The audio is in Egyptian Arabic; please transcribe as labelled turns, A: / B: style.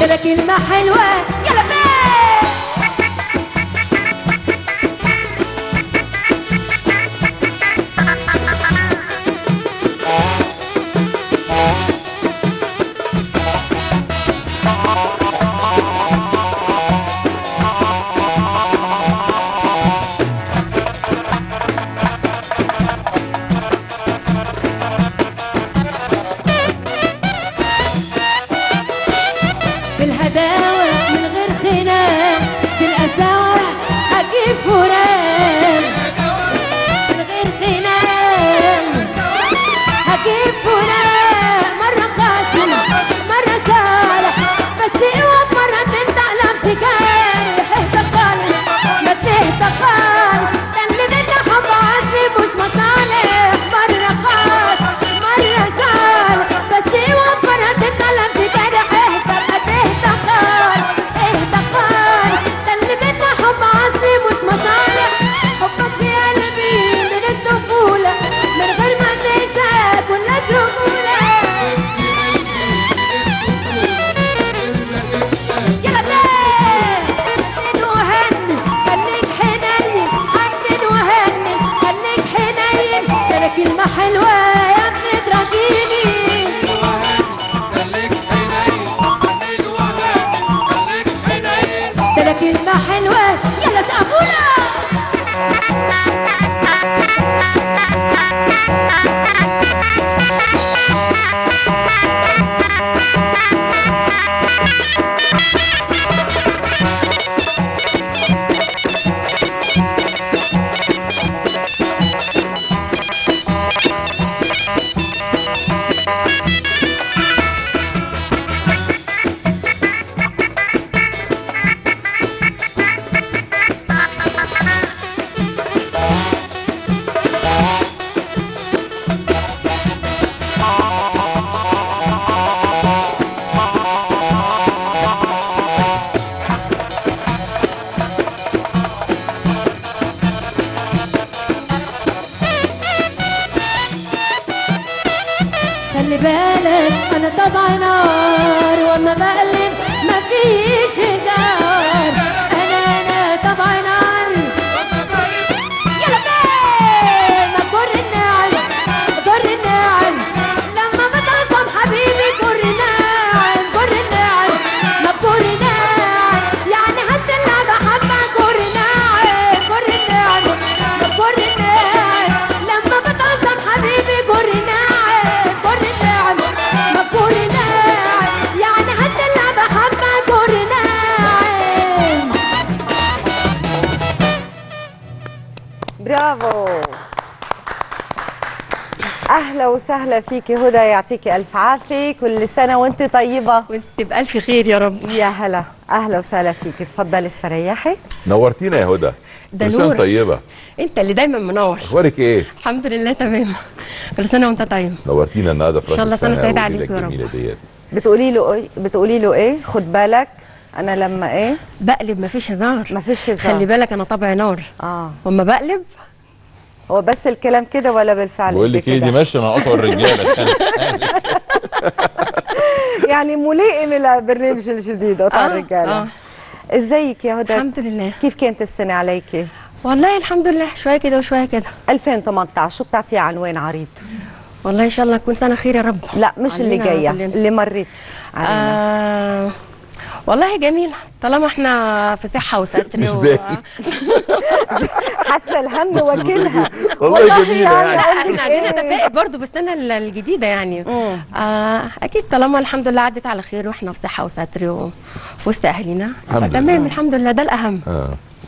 A: ده كلمة حلوة يلا بيه بالهداوة من غير خناق بالقساوة هجيب فراق من غير خناق هجيب فراق مرة قاسم مرة صالح بس اوعى في مرة تنطق لمس كان اهدى خالص بس اهدى خالص ده اللي بينا حب اصلي مش مصالح مرة خالص مرة صالح بس اوعى في مرة تنطق لمس كان اهدى ما تهدى خالص اهدى خالص ده اللي بينا حب اصلي مش مصالح حبك في قلبي من الطفولة من غير ما تنسى كلك رجولة يلا بيه حنن وهنن خليك حنين حنن وهنن خليك حنين ده أنا كلمة حلوة يا ابني تراجيني
B: خليك حنين حنين وهاني خليك حنين
A: ده أنا كلمة حلوة يلا سقفونا خلي بالك انا طبعا نار واما بقلب مفيش هزار انا انا طبعا نار يلا بيه ما كر النعم كر النعم لما بتعصب حبيبي كر النعم كر النعم ما كر النعم يعني حتى اللعبة حبة كر النعم كر النعم ما كر النعم لما بتعصب حبيبي كر النعم كر النعم ما كر النعم يعني حتى اللعبة حبة كر النعم
C: برافو اهلا وسهلا فيكي هدى يعطيكي الف عافيه كل سنه وانت طيبه
D: وانت بألف خير يا رب
C: يا هلا اهلا وسهلا فيكي تفضلي استريحي
E: نورتينا يا هدى
D: ده
E: كل سنة
D: نور.
E: طيبه
D: انت اللي دايما منور
E: اخبارك ايه
D: الحمد لله تمام كل سنه وانت طيب
E: نورتينا النهارده في
D: إن شاء
E: راس
D: الله سنة
E: السنة
D: سعيدة
E: والليلة
D: عليكم يا رب.
E: الجميله ديت
C: بتقولي له ايه بتقولي له ايه خد بالك انا لما ايه
D: بقلب مفيش هزار
C: مفيش هزار.
D: خلي بالك انا طبعي نار
C: اه
D: واما بقلب
C: هو بس الكلام كده ولا بالفعل
E: بقول لك ايه
C: كده؟
E: دي ماشيه مع قطع الرجاله
C: يعني ملائم للبرنامج الجديد قطع
D: آه،
C: الرجاله
D: آه.
C: ازيك يا هدى
D: الحمد لله
C: كيف كانت السنه عليكي
D: والله الحمد لله شويه كده وشويه كده
C: 2018 شو بتعطيه عنوان عريض
D: والله ان شاء الله تكون سنه خير يا رب
C: لا مش اللي
D: علينا
C: جايه
D: كلنا.
C: اللي مريت علينا
D: آه والله جميله طالما احنا في صحه وستر
E: مش
D: و-
E: باين.
C: حاسه الهم
E: بس
C: وكيلها
E: والله جميله
C: يعني
E: يعني
C: قلبك
D: احنا عايزين
C: إيه؟
D: نتفائل برضو بالسنه ال- الجديده يعني
C: مم.
D: آه اكيد طالما الحمد لله عدت على خير واحنا في صحه وستر وفي وسط اهلنا
E: الحمد
D: تمام
E: لله.
D: الحمد لله ده الاهم
E: اه